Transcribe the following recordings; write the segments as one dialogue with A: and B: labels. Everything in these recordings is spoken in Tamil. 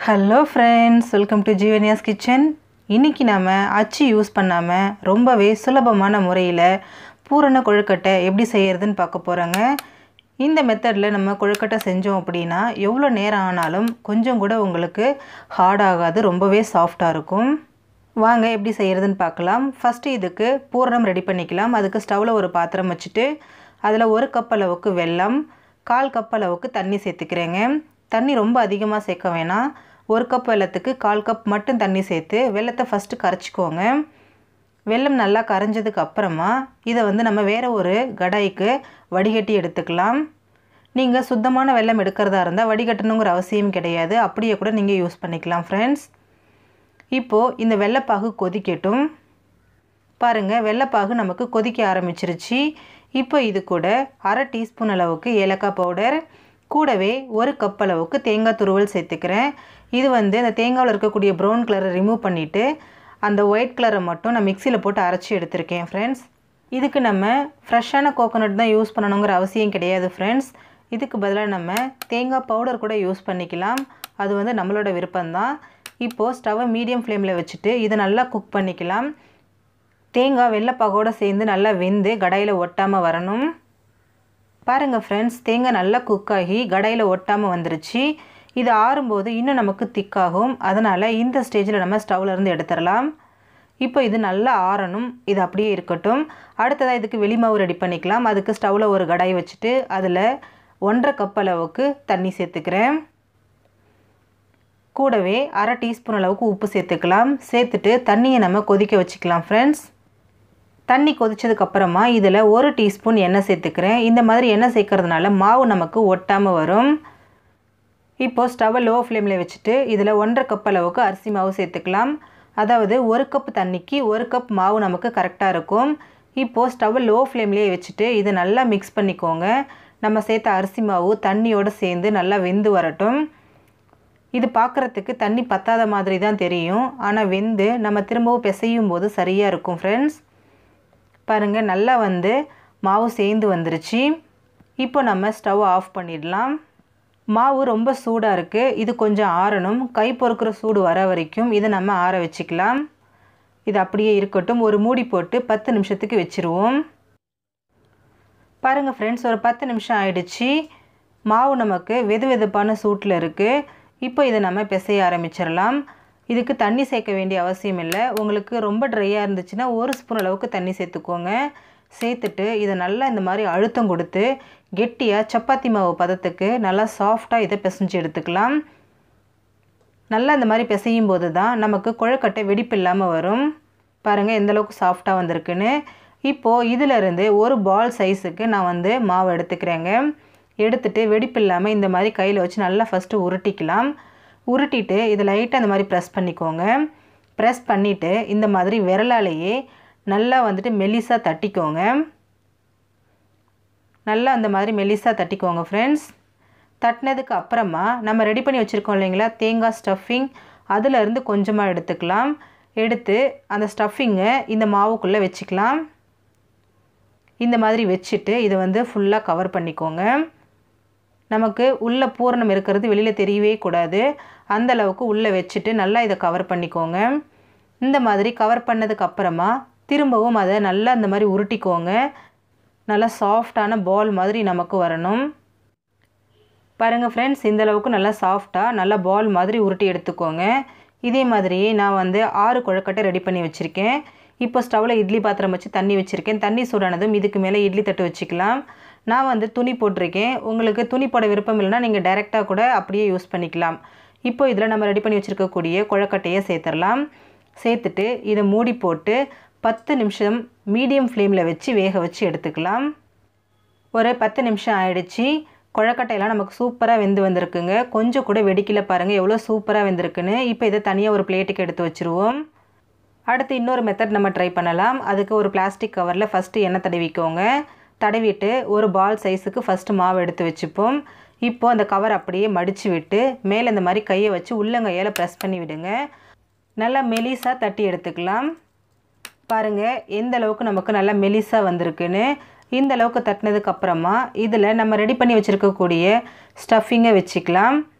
A: hello friends welcome to Jeevaniya's kitchen இன்றைக்கி நாம் அச்சு யூஸ் பண்ணாமல் ரொம்பவே சுலபமான முறையில் பூரண கொழுக்கட்டை எப்படி செய்கிறதுன்னு பார்க்க போகிறோங்க இந்த மெத்தடில் நம்ம கொழுக்கட்டை செஞ்சோம் அப்படின்னா எவ்வளோ நேரம் ஆனாலும் கொஞ்சம் கூட உங்களுக்கு ஹார்ட் ஆகாது ரொம்பவே சாஃப்டாக இருக்கும் வாங்க எப்படி செய்கிறதுன்னு பார்க்கலாம் ஃபஸ்ட்டு இதுக்கு பூரணம் ரெடி பண்ணிக்கலாம் அதுக்கு ஸ்டவ்வில் ஒரு பாத்திரம் வச்சுட்டு அதில் ஒரு கப் அளவுக்கு வெல்லம் கால் கப் அளவுக்கு தண்ணி சேர்த்துக்கிறேங்க தண்ணி ரொம்ப அதிகமாக சேர்க்க வேணாம் ஒரு கப் வெல்லத்துக்கு கால் கப் மட்டும் தண்ணி சேர்த்து வெல்லத்தை ஃபஸ்ட்டு கரைச்சிக்கோங்க வெல்லம் நல்லா கரைஞ்சதுக்கு அப்புறமா இதை வந்து நம்ம வேறு ஒரு கடாய்க்கு வடிகட்டி எடுத்துக்கலாம் நீங்கள் சுத்தமான வெல்லம் எடுக்கிறதா இருந்தால் வடிகட்டணுங்கிற அவசியம் கிடையாது அப்படியே கூட நீங்கள் யூஸ் பண்ணிக்கலாம் ஃப்ரெண்ட்ஸ் இப்போது இந்த வெள்ளைப்பாகு கொதிக்கட்டும் பாருங்கள் வெள்ளைப்பாகு நமக்கு கொதிக்க ஆரம்பிச்சிருச்சு இப்போ இது கூட அரை டீஸ்பூன் அளவுக்கு ஏலக்காய் பவுடர் கூடவே ஒரு கப் அளவுக்கு தேங்காய் துருவல் சேர்த்துக்கிறேன் இது வந்து அந்த தேங்காவில் இருக்கக்கூடிய ப்ரௌன் கலரை ரிமூவ் பண்ணிவிட்டு அந்த ஒயிட் கலரை மட்டும் நான் மிக்சியில் போட்டு அரைச்சி எடுத்திருக்கேன் ஃப்ரெண்ட்ஸ் இதுக்கு நம்ம ஃப்ரெஷ்ஷான கோகோனட் தான் யூஸ் பண்ணணுங்கிற அவசியம் கிடையாது ஃப்ரெண்ட்ஸ் இதுக்கு பதிலாக நம்ம தேங்காய் பவுடர் கூட யூஸ் பண்ணிக்கலாம் அது வந்து நம்மளோட விருப்பம்தான் இப்போது ஸ்டவ்வை மீடியம் ஃப்ளேமில் வச்சுட்டு இதை நல்லா குக் பண்ணிக்கலாம் தேங்காய் வெள்ளைப்பாகோடு சேர்ந்து நல்லா வெந்து கடாயில் ஒட்டாமல் வரணும் பாருங்கள் ஃப்ரெண்ட்ஸ் தேங்காய் நல்லா குக் ஆகி கடாயில் ஒட்டாமல் வந்துருச்சு இது ஆறும்போது இன்னும் நமக்கு திக்காகும் அதனால் இந்த ஸ்டேஜில் நம்ம ஸ்டவ்லேருந்து எடுத்துடலாம் இப்போ இது நல்லா ஆறணும் இது அப்படியே இருக்கட்டும் அடுத்ததாக இதுக்கு வெளிமாவு ரெடி பண்ணிக்கலாம் அதுக்கு ஸ்டவ்வில் ஒரு கடாய் வச்சுட்டு அதில் ஒன்றரை கப் அளவுக்கு தண்ணி சேர்த்துக்கிறேன் கூடவே அரை டீஸ்பூன் அளவுக்கு உப்பு சேர்த்துக்கலாம் சேர்த்துட்டு தண்ணியை நம்ம கொதிக்க வச்சுக்கலாம் ஃப்ரெண்ட்ஸ் தண்ணி கொதிச்சதுக்கப்புறமா இதில் ஒரு டீஸ்பூன் எண்ணெய் சேர்த்துக்கிறேன் இந்த மாதிரி எண்ணெய் சேர்க்கறதுனால மாவு நமக்கு ஒட்டாமல் வரும் இப்போது ஸ்டவ்வை லோ ஃப்ளேமில் வச்சுட்டு இதில் ஒன்றரை கப் அளவுக்கு அரிசி மாவு சேர்த்துக்கலாம் அதாவது ஒரு கப் தண்ணிக்கு ஒரு கப் மாவு நமக்கு கரெக்டாக இருக்கும் இப்போது ஸ்டவ்வை லோ ஃப்ளேம்லேயே வச்சுட்டு இதை நல்லா மிக்ஸ் பண்ணிக்கோங்க நம்ம சேர்த்த அரிசி மாவு தண்ணியோடு சேர்ந்து நல்லா வெந்து வரட்டும் இது பார்க்குறதுக்கு தண்ணி பத்தாத மாதிரி தான் தெரியும் ஆனால் வெந்து நம்ம திரும்பவும் பிசையும் போது சரியாக இருக்கும் ஃப்ரெண்ட்ஸ் பாருங்கள் நல்லா வந்து மாவு சேர்ந்து வந்துருச்சு இப்போ நம்ம ஸ்டவ் ஆஃப் பண்ணிடலாம் மாவு ரொம்ப சூடாக இருக்குது இது கொஞ்சம் ஆறணும் கை பொறுக்கிற சூடு வர வரைக்கும் இதை நம்ம ஆற வச்சுக்கலாம் இது அப்படியே இருக்கட்டும் ஒரு மூடி போட்டு பத்து நிமிஷத்துக்கு வச்சுருவோம் பாருங்கள் ஃப்ரெண்ட்ஸ் ஒரு பத்து நிமிஷம் ஆயிடுச்சு மாவு நமக்கு வெது வெதுப்பான சூட்டில் இருக்குது இப்போ இதை நம்ம பிசைய ஆரம்பிச்சிடலாம் இதுக்கு தண்ணி சேர்க்க வேண்டிய அவசியம் இல்லை உங்களுக்கு ரொம்ப ட்ரையாக இருந்துச்சுன்னா ஒரு ஸ்பூன் அளவுக்கு தண்ணி சேர்த்துக்கோங்க சேர்த்துட்டு இதை நல்லா இந்த மாதிரி அழுத்தம் கொடுத்து கெட்டியாக சப்பாத்தி மாவு பதத்துக்கு நல்லா சாஃப்டாக இதை பிசைஞ்சு எடுத்துக்கலாம் நல்லா இந்த மாதிரி பிசையும் போது தான் நமக்கு குழக்கட்டை வெடிப்பு இல்லாமல் வரும் பாருங்கள் எந்தளவுக்கு சாஃப்டாக வந்திருக்குன்னு இப்போது இதிலிருந்து ஒரு பால் சைஸுக்கு நான் வந்து மாவு எடுத்துக்கிறேங்க எடுத்துகிட்டு வெடிப்பு இல்லாமல் இந்த மாதிரி கையில் வச்சு நல்லா ஃபஸ்ட்டு உருட்டிக்கலாம் உருட்டிட்டு இதை லைட்டாக இந்த மாதிரி ப்ரெஸ் பண்ணிக்கோங்க ப்ரெஸ் பண்ணிவிட்டு இந்த மாதிரி விரலாலேயே நல்லா வந்துட்டு மெலிசாக தட்டிக்கோங்க நல்லா அந்த மாதிரி மெலிசாக தட்டிக்கோங்க ஃப்ரெண்ட்ஸ் தட்டினதுக்கு அப்புறமா நம்ம ரெடி பண்ணி வச்சுருக்கோம் இல்லைங்களா தேங்காய் ஸ்டஃபிங் அதிலிருந்து கொஞ்சமாக எடுத்துக்கலாம் எடுத்து அந்த ஸ்டஃபிங்கை இந்த மாவுக்குள்ளே வச்சுக்கலாம் இந்த மாதிரி வச்சுட்டு இதை வந்து ஃபுல்லாக கவர் பண்ணிக்கோங்க நமக்கு உள்ளே பூரணம் இருக்கிறது வெளியில் தெரியவே கூடாது அந்த அளவுக்கு உள்ளே வச்சுட்டு நல்லா இதை கவர் பண்ணிக்கோங்க இந்த மாதிரி கவர் பண்ணதுக்கு அப்புறமா திரும்பவும் அதை நல்லா அந்த மாதிரி உருட்டிக்கோங்க நல்லா சாஃப்டான பால் மாதிரி நமக்கு வரணும் பாருங்கள் ஃப்ரெண்ட்ஸ் இந்த அளவுக்கு நல்லா சாஃப்டாக நல்லா பால் மாதிரி உருட்டி எடுத்துக்கோங்க இதே மாதிரியே நான் வந்து ஆறு குழக்கட்டை ரெடி பண்ணி வச்சுருக்கேன் இப்போ ஸ்டவ்வில் இட்லி பாத்திரம் வச்சு தண்ணி வச்சுருக்கேன் தண்ணி சூடானதும் இதுக்கு மேலே இட்லி தட்டு வச்சுக்கலாம் நான் வந்து துணி போட்டிருக்கேன் உங்களுக்கு துணி போட விருப்பம் இல்லைன்னா நீங்கள் டைரெக்டாக கூட அப்படியே யூஸ் பண்ணிக்கலாம் இப்போ இதில் நம்ம ரெடி பண்ணி வச்சுருக்கக்கூடிய குழக்கட்டையை சேர்த்துடலாம் சேர்த்துட்டு இதை மூடி போட்டு பத்து நிமிஷம் மீடியம் ஃப்ளேமில் வச்சு வேக வச்சு எடுத்துக்கலாம் ஒரு பத்து நிமிஷம் ஆயிடுச்சு குழக்கட்டையெல்லாம் நமக்கு சூப்பராக வெந்து வந்திருக்குங்க கொஞ்சம் கூட வெடிக்கல பாருங்கள் எவ்வளோ சூப்பராக வெந்திருக்குன்னு இப்போ இதை தனியாக ஒரு பிளேட்டுக்கு எடுத்து வச்சுருவோம் அடுத்து இன்னொரு மெத்தட் நம்ம ட்ரை பண்ணலாம் அதுக்கு ஒரு பிளாஸ்டிக் கவரில் ஃபஸ்ட்டு எண்ணெய் தடவிக்கோங்க தடவிட்டு ஒரு பால் சைஸுக்கு ஃபஸ்ட்டு மாவு எடுத்து வச்சுப்போம் இப்போது அந்த கவர் அப்படியே மடித்து விட்டு மேலே இந்த மாதிரி கையை வச்சு உள்ளங்கையால் ப்ரெஸ் பண்ணி விடுங்க நல்லா மெலிசாக தட்டி எடுத்துக்கலாம் பாருங்கள் எந்த அளவுக்கு நமக்கு நல்லா மெலிசாக வந்திருக்குன்னு இந்த அளவுக்கு தட்டினதுக்கு அப்புறமா இதில் நம்ம ரெடி பண்ணி வச்சுருக்கக்கூடிய ஸ்டஃபிங்கை வச்சுக்கலாம்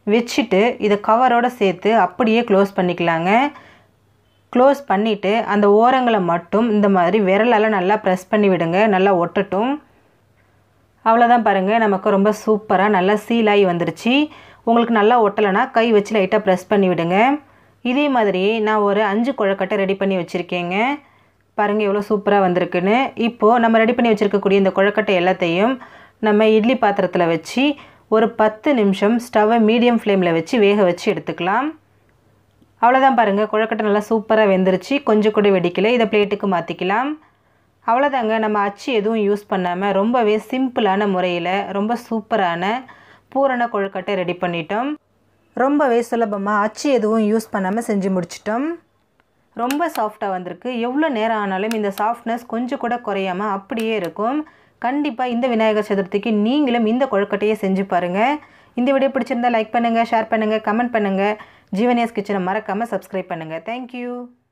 A: வச்சுட்டு இதை கவரோடு சேர்த்து அப்படியே க்ளோஸ் பண்ணிக்கலாங்க க்ளோஸ் பண்ணிவிட்டு அந்த ஓரங்களை மட்டும் இந்த மாதிரி விரலால் நல்லா ப்ரெஸ் பண்ணி விடுங்க நல்லா ஒட்டட்டும் அவ்வளோதான் பாருங்கள் நமக்கு ரொம்ப சூப்பராக நல்லா சீலாகி வந்துருச்சு உங்களுக்கு நல்லா ஒட்டலைன்னா கை வச்சு லைட்டாக ப்ரெஸ் பண்ணி விடுங்க இதே மாதிரி நான் ஒரு அஞ்சு குழக்கட்டை ரெடி பண்ணி வச்சுருக்கேங்க பாருங்கள் எவ்வளோ சூப்பராக வந்திருக்குன்னு இப்போது நம்ம ரெடி பண்ணி வச்சுருக்கக்கூடிய இந்த குழக்கட்டை எல்லாத்தையும் நம்ம இட்லி பாத்திரத்தில் வச்சு ஒரு பத்து நிமிஷம் ஸ்டவ்வை மீடியம் ஃப்ளேமில் வச்சு வேக வச்சு எடுத்துக்கலாம் அவ்வளோதான் பாருங்கள் குழக்கட்டை நல்லா சூப்பராக வெந்துருச்சு கொஞ்சம் கூட வெடிக்கலை இதை பிளேட்டுக்கு மாற்றிக்கலாம் அவ்வளோதாங்க நம்ம அச்சு எதுவும் யூஸ் பண்ணாமல் ரொம்பவே சிம்பிளான முறையில் ரொம்ப சூப்பரான பூரண கொழுக்கட்டை ரெடி பண்ணிட்டோம் ரொம்பவே சுலபமாக அச்சு எதுவும் யூஸ் பண்ணாமல் செஞ்சு முடிச்சிட்டோம் ரொம்ப சாஃப்டாக வந்திருக்கு எவ்வளோ நேரம் ஆனாலும் இந்த சாஃப்ட்னஸ் கொஞ்சம் கூட குறையாமல் அப்படியே இருக்கும் கண்டிப்பாக இந்த விநாயகர் சதுர்த்திக்கு நீங்களும் இந்த கொழுக்கட்டையை செஞ்சு பாருங்கள் இந்த வீடியோ பிடிச்சிருந்தா லைக் பண்ணுங்கள் ஷேர் பண்ணுங்கள் கமெண்ட் பண்ணுங்கள் ஜீவனியாஸ் கிச்சனை மறக்காமல் சப்ஸ்கிரைப் பண்ணுங்கள் தேங்க்யூ